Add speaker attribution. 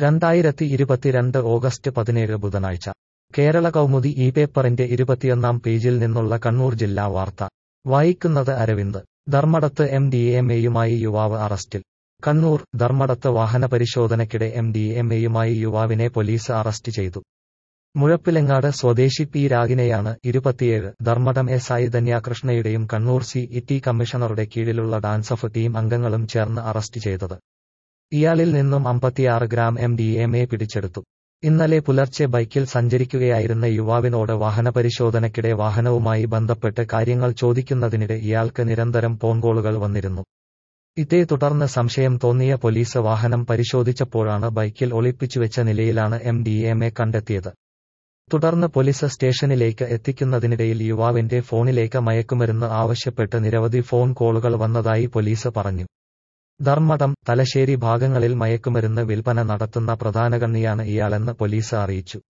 Speaker 1: രണ്ടായിരത്തി ഇരുപത്തിരണ്ട് ഓഗസ്റ്റ് പതിനേഴ് ബുധനാഴ്ച കേരള കൗമുദി ഈ പേപ്പറിന്റെ ഇരുപത്തിയൊന്നാം പേജിൽ നിന്നുള്ള കണ്ണൂർ ജില്ലാ വാർത്ത വായിക്കുന്നത് അരവിന്ദ് ധർമ്മടത്ത് എം ഡി എം എയുമായി യുവാവ് അറസ്റ്റിൽ കണ്ണൂർ ധർമ്മടത്ത് വാഹന പരിശോധനയ്ക്കിടെ എം ഡി എം എയുമായി യുവാവിനെ പോലീസ് അറസ്റ്റ് ചെയ്തു മുഴപ്പിലങ്ങാട് സ്വദേശി പി രാഗിനെയാണ് ഇരുപത്തിയേഴ് ധർമ്മടം എസ് ഐ ധന്യാകൃഷ്ണയുടെയും കണ്ണൂർ സി ഇ ടി കമ്മീഷണറുടെ കീഴിലുള്ള ഡാൻസഫ് ടീം അംഗങ്ങളും ചേർന്ന് അറസ്റ്റ് ചെയ്തത് ഇയാളിൽ നിന്നും അമ്പത്തിയാറ് gram M D M A പിടിച്ചെടുത്തു ഇന്നലെ പുലർച്ചെ ബൈക്കിൽ സഞ്ചരിക്കുകയായിരുന്ന യുവാവിനോട് വാഹനപരിശോധനയ്ക്കിടെ വാഹനവുമായി ബന്ധപ്പെട്ട് കാര്യങ്ങൾ ചോദിക്കുന്നതിനിടെ ഇയാൾക്ക് നിരന്തരം ഫോൺ കോളുകൾ വന്നിരുന്നു ഇതേ തുടർന്ന് സംശയം തോന്നിയ പോലീസ് വാഹനം പരിശോധിച്ചപ്പോഴാണ് ബൈക്കിൽ ഒളിപ്പിച്ചുവെച്ച നിലയിലാണ് എം ഡി എം എ കണ്ടെത്തിയത് തുടർന്ന് പോലീസ് സ്റ്റേഷനിലേക്ക് എത്തിക്കുന്നതിനിടയിൽ യുവാവിന്റെ ഫോണിലേക്ക് മയക്കുമരുന്ന് ആവശ്യപ്പെട്ട് നിരവധി ഫോൺ കോളുകൾ വന്നതായി പോലീസ് പറഞ്ഞു ധർമ്മടം തലശ്ശേരി ഭാഗങ്ങളിൽ മയക്കുമരുന്ന് വിൽപ്പന നടത്തുന്ന പ്രധാന കണ്ണിയാണ് ഇയാളെന്ന് പോലീസ് അറിയിച്ചു